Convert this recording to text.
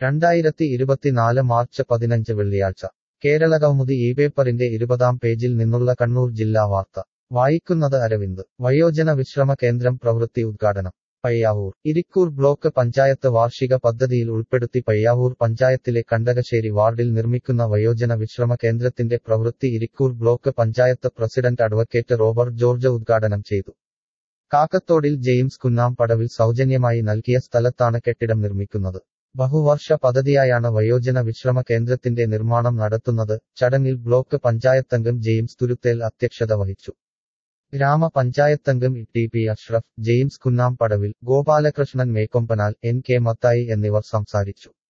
രണ്ടായിരത്തി ഇരുപത്തിനാല് മാർച്ച് പതിനഞ്ച് വെള്ളിയാഴ്ച കേരളകൗമുദി ഈ പേപ്പറിന്റെ ഇരുപതാം പേജിൽ നിന്നുള്ള കണ്ണൂർ ജില്ലാ വാർത്ത വായിക്കുന്നത് അരവിന്ദ് വയോജന വിശ്രമ കേന്ദ്രം പ്രവൃത്തി ഉദ്ഘാടനം പയ്യാവൂർ ഇരിക്കൂർ ബ്ലോക്ക് പഞ്ചായത്ത് വാർഷിക പദ്ധതിയിൽ ഉൾപ്പെടുത്തി പയ്യാവൂർ പഞ്ചായത്തിലെ കണ്ടകശ്ശേരി വാർഡിൽ നിർമ്മിക്കുന്ന വയോജന വിശ്രമ കേന്ദ്രത്തിന്റെ പ്രവൃത്തി Irikkur block panchayat president advocate Robert George ഉദ്ഘാടനം ചെയ്തു കാക്കത്തോടിൽ ജെയിംസ് കുന്നാം പടവിൽ സൗജന്യമായി നൽകിയ സ്ഥലത്താണ് കെട്ടിടം നിർമ്മിക്കുന്നത് ബഹുവർഷ പദ്ധതിയായാണ് വയോജന വിശ്രമ കേന്ദ്രത്തിന്റെ നിർമ്മാണം നടത്തുന്നത് ചടങ്ങിൽ ബ്ലോക്ക് പഞ്ചായത്തംഗം ജെയിംസ് തുരുത്തേൽ അധ്യക്ഷത വഹിച്ചു ഗ്രാമപഞ്ചായത്തംഗം ടി പി അഷ്റഫ് ജെയിംസ് കുന്നാം പടവിൽ ഗോപാലകൃഷ്ണൻ മേക്കൊമ്പനാൽ എൻ കെ മത്തായി എന്നിവർ സംസാരിച്ചു